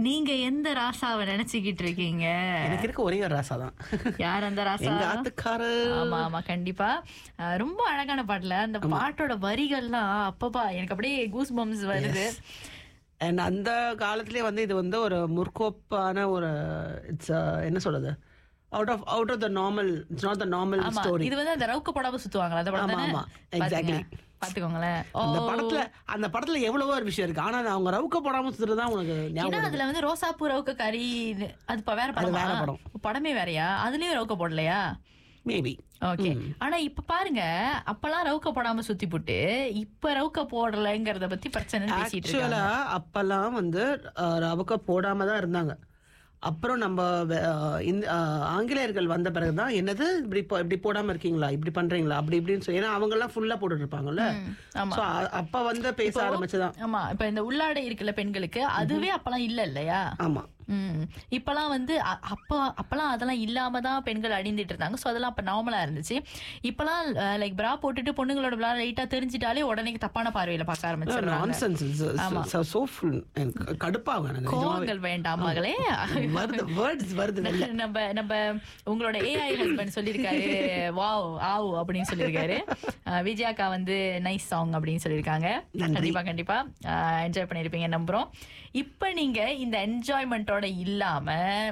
நீங்க எந்த ராசாவை நினைச்சுக்கிட்டு இருக்கீங்க எனக்கு இருக்க ஒரே ஒரு ராசா தான் யார் அந்த ராசா எங்க ஆத்துக்காரர் ஆமா ஆமா கண்டிப்பா அஹ், ரொம்ப அழகான பாட்டுல அந்த பாட்டோட வரிகள்லாம் அப்பப்பா எனக்கு அப்படியே கூஸ் பம்ஸ் வருது அண்ட் அந்த காலத்திலே வந்து இது வந்து ஒரு முற்கோப்பான ஒரு இட்ஸ் என்ன சொல்றது out of out of the normal it's not the normal ஆமா ஸ்டோரி இது வந்து அந்த ரவுக்க போடாம சுத்துவாங்களா அந்த படம் ஆமா, தானே ஆமா. பாத்துங்க. Exactly. பாத்துக்கோங்களேன் ஓ அந்த படத்துல அந்த படத்துல எவ்வளவோ ஒரு விஷயம் இருக்கு ஆனா அது அவங்க ரவுக்க போடாம சுத்துறதுதான் உனக்கு ஏன்னா ஞாபகம் அதுல வந்து ரோசாப்பூ ரவுக்க கறி அது இப்ப வேற படம் வேற படம். படமே வேறயா அதுலயும் ரவுக்க போடலையா மேபி ஓகே ஆனா இப்ப பாருங்க அப்பெல்லாம் ரவுக்க போடாம சுத்தி போட்டு இப்ப ரவுக்க போடலைங்கறத பத்தி பிரச்சனை பேசிட்டு இருக்காங்க ஆக்சுவலா அப்பெல்லாம் வந்து அஹ், ரவுக்க போடாம தான் இருந்தாங்க அப்புறம் நம்ம வே- அஹ், இந்த அஹ், ஆங்கிலேயர்கள் வந்த பிறகுதான் என்னது இப்படி போ- இப்படி போடாம இருக்கீங்களா இப்படி பண்றீங்களா அப்படி இப்படின்னு சொல்லி ஏன்னா அவங்க எல்லாம் ஃபுல்லா போட்டுட்டு இருப்பாங்கல்ல ஆமா. So, அ- அப்ப வந்து பேச ஆரம்பிச்சுதான் ஆமா இப்ப இந்த உள்ளாடை இருக்குல்ல பெண்களுக்கு அதுவே அப்பெல்லாம் இல்ல இல்லையா ஆமா ம் இப்பெல்லாம் வந்து அ- அப்ப அப்பெல்லாம் அதெல்லாம் இல்லாம தான் பெண்கள் அணிந்துட்டு இருந்தாங்க சோ அதெல்லாம் அப்ப நார்மலா இருந்துச்சு இப்பெல்லாம் லைக் பிரா போட்டுட்டு பொண்ணுங்களோட பிரா லைட்டா தெரிஞ்சிட்டாலே உடனே தப்பான பார்வையில பார்க்க ஆரம்பிச்சிடுறாங்க நான்சென்ஸ் சோ ஃபுல் எனக்கு கடுப்பாகும் எனக்கு நிஜமாவே. கோவங்கள் வேண்டாம் மகளே வருது வேர்ட்ஸ் வருது வெளில. நம்ம நம்ம உங்களோட ஏஐ ஹஸ்பண்ட் சொல்லியிருக்காரு வாவ் ஆவ் அப்படின்னு சொல்லியிருக்காரு அஹ் விஜயாக்கா வந்து நைஸ் சாங் அப்படின்னு சொல்லியிருக்காங்க நன்றி. கண்டிப்பா கண்டிப்பா என்ஜாய் பண்ணிருப்பீங்க நம்புறோம் இப்ப நீங்க இந்த என்ஜாய்மெண்ட்டோட இல்லாம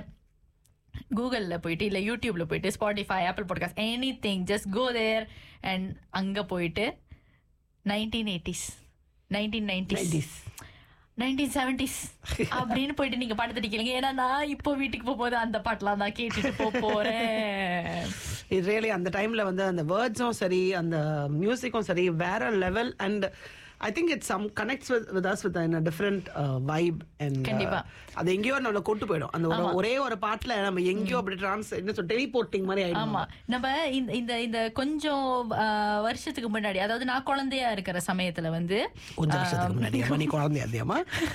கூகுள்ல போயிட்டு இல்ல யூடியூப்ல போயிட்டு Spotify Apple podcast anything just go there and அங்க போயிட்டு nineteen eighties nineteen nineties 90s. Nineteen seventies அப்படின்னு போயிட்டு நீங்க பாட்டு தடிக்கலீங்க ஏன்னா நான் இப்போ வீட்டுக்கு போகும்போது அந்த பாட்டெல்லாம் தான் கேட்டுட்டு போக போறேன் இது ரியலி அந்த டைம்ல வந்து அந்த வேர்ட்ஸும் சரி அந்த மியூசிக்கும் சரி வேற level and I think it some connects with with us with in different vibe and கண்டிப்பா. அது எங்கேயோ நம்மள கொண்டு போயிடும் அந்த ஒரு ஒரே ஒரு பாட்டுல நம்ம எங்கேயோ அப்படி டிரான்ஸ் என்ன சொல் டெலிபோர்ட்டிங் மாதிரி ஆயிடும் ஆமா நம்ம இந்த இந்த இந்த கொஞ்சம் ஆஹ், வருஷத்துக்கு முன்னாடி அதாவது நான் குழந்தையா இருக்கிற சமயத்துல வந்து கொஞ்சம் வருஷத்துக்கு முன்னாடி அம்மா, நீ குழந்தையா இருந்தியாமா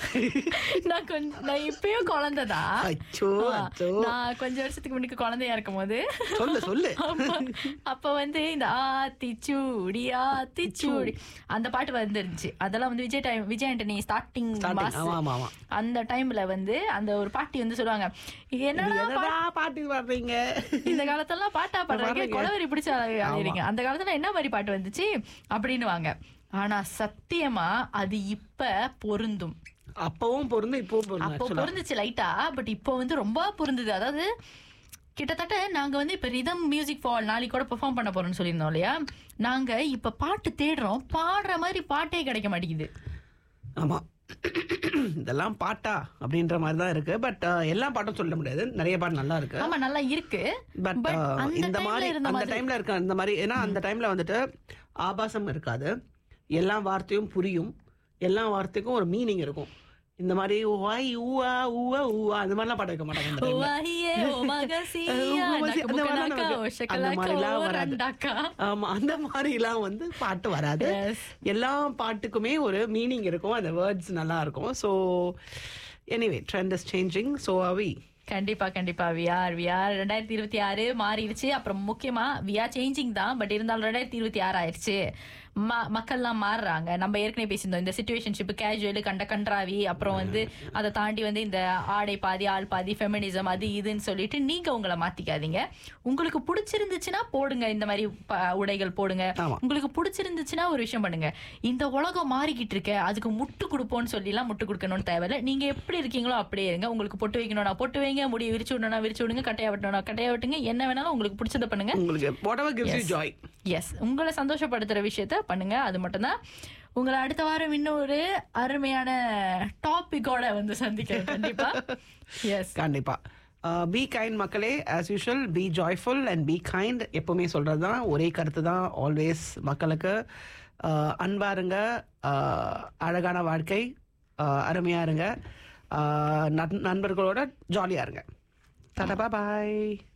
நான் கொஞ்சம் நான் இப்பயும் குழந்தைதான் அச்சோ ஆ, அச்சோ நான் கொஞ்சம் வருஷத்துக்கு முன்னாடி குழந்தையா இருக்கும் போது சொல்லு சொல்லு அப்ப- அப்ப வந்து இந்த ஆத்திச்சூடி ஆத்திச்சூடி அந்த பாட்டு வந்துருந்துச்சு அதெல்லாம் வந்து Vijay time Vijay Antony starting Starting, ஆமா, ஆமா, ஆமா. அந்த டைம்ல வந்து அந்த ஒரு பாட்டி வந்து சொல்லுவாங்க இது என்னடா என்னடா பாட்டு பாடுறீங்க இந்த காலத்தெல்லாம் பாட்டா பாடுறாங்க பாடுறீங்க. கொலவெறி பிடிச்ச அலையறீங்க அந்த காலத்துல என்ன மாதிரி பாட்டு வந்துச்சு அப்படின்னுவாங்க ஆனா சத்தியமா அது இப்ப பொருந்தும் அப்பவும் பொருந்து இப்பவும் பொருந்து அப்போ actually. பொருந்துச்சு லைட்டா பட் இப்போ வந்து ரொம்ப பொருந்துது அதாவது கிட்டத்தட்ட நாங்க வந்து இப்ப ரிதம் மியூசிக் ஃபால் நாளைக்கு கூட பெர்ஃபார்ம் பண்ண போறோம்னு சொல்லியிருந்தோம் இல்லையா நாங்க இப்ப பாட்டு தேடுறோம் பாடுற மாதிரி பாட்டே கிடைக்க மாட்டேங்குது ஆமா இதெல்லாம் பாட்டா அப்படின்ற மாதிரி தான் இருக்கு பட் எல்லா பாட்டும் சொல்ல முடியாது நிறைய பாட்டு நல்லா இருக்கு ஆமா நல்லா இருக்கு பட் But அந்த இந்த timeல மாதிரி இருந்த அந்த மாதிரி டைம்ல இருக்க அந்த மாதிரி ஏன்னா அந்த டைம்ல வந்துட்டு ஆபாசம் இருக்காது எல்லா வார்த்தையும் புரியும் எல்லா வார்த்தைக்கும் ஒரு மீனிங் இருக்கும் இந்த மாதிரி வாய் ஊவா ஊவா ஊவா அந்த மாதிரிலாம் பாட்டு வைக்க மாட்டாங்க இந்த ஓ timeல. ஆஹியே, ஓ மகசியா, ஓ மகசி, நக்கு அந்த முக்கு மாதிரிலாம் நக்கா, நமக்கு- ஓ அந்த ஷக்கலக்கா, மாதிரிலாம் ஓ வராது. ரெண்டாக்கா. ஆமா அந்த மாதிரிலாம் வந்து பாட்டு வராது Yes. எல்லா பாட்டுக்குமே ஒரு மீனிங் இருக்கும் அந்த வேர்ட்ஸ் நல்லா இருக்கும் so anyway trend is changing so அவி கண்டிப்பா கண்டிப்பா விஆர் விஆர் ரெண்டாயிரத்தி இருபத்தி ஆறு மாறிடுச்சு அப்புறம் முக்கியமா விஆர் சேஞ்சிங் தான் பட் இருந்தாலும் ரெண்டாயிரத்தி இருபத்தி ஆறு ஆயிடுச்சு ம- மக்கள்லாம் மாறுறாங்க நம்ம ஏற்கனவே பேசியிருந்தோம் இந்த சிச்சுவேஷன்ஷிப் கேஜுவல் கண்ட கன்றாவி அப்புறம் வந்து அதை தாண்டி வந்து இந்த ஆடை பாதி ஆள் பாதி ஃபெமினிசம் அது இதுன்னு சொல்லிட்டு நீங்க உங்களை மாத்திக்காதீங்க உங்களுக்கு பிடிச்சிருந்துச்சுன்னா போடுங்க இந்த மாதிரி ப- உடைகள் போடுங்க ஆமா. உங்களுக்கு பிடிச்சிருந்துச்சுன்னா ஒரு விஷயம் பண்ணுங்க இந்த உலகம் மாறிக்கிட்டு இருக்க அதுக்கு முட்டு கொடுப்போம்னு சொல்லிலாம் முட்டு கொடுக்கணும்னு தேவையில்ல நீங்க எப்படி இருக்கீங்களோ அப்படியே இருங்க உங்களுக்கு பொட்டு வைக்கணும்னா பொட்டு வைங்க முடி விரிச்சு விடணும்னா விரிச்சு விடுங்க கட்டையா விட்டணும்னா கட்டையா விட்டுங்க என்ன வேணாலும் உங்களுக்கு பிடிச்சதை பண்ணுங்க உங்களுக்கு whatever gives you joy yes உங்களை சந்தோஷப்படுத்துற விஷயத்த பண்ணுங்க அது மட்டும்தான் உங்களை அடுத்த வாரம் இன்னொரு அருமையான டாபிக்கோட வந்து சந்திக்கிறேன் கண்டிப்பா எஸ் கண்டிப்பா பி கைண்ட் மக்களே as usual be joyful and be kind எப்பவுமே சொல்றது தான் ஒரே கருத்து தான் ஆல்வேஸ் மக்களுக்கு Uh, அன்பா இருங்க uh, அழகான வாழ்க்கை uh, அருமையா இருங்க uh, நண்- நண்பர்களோட ஜாலியா இருங்க டாடா பாய்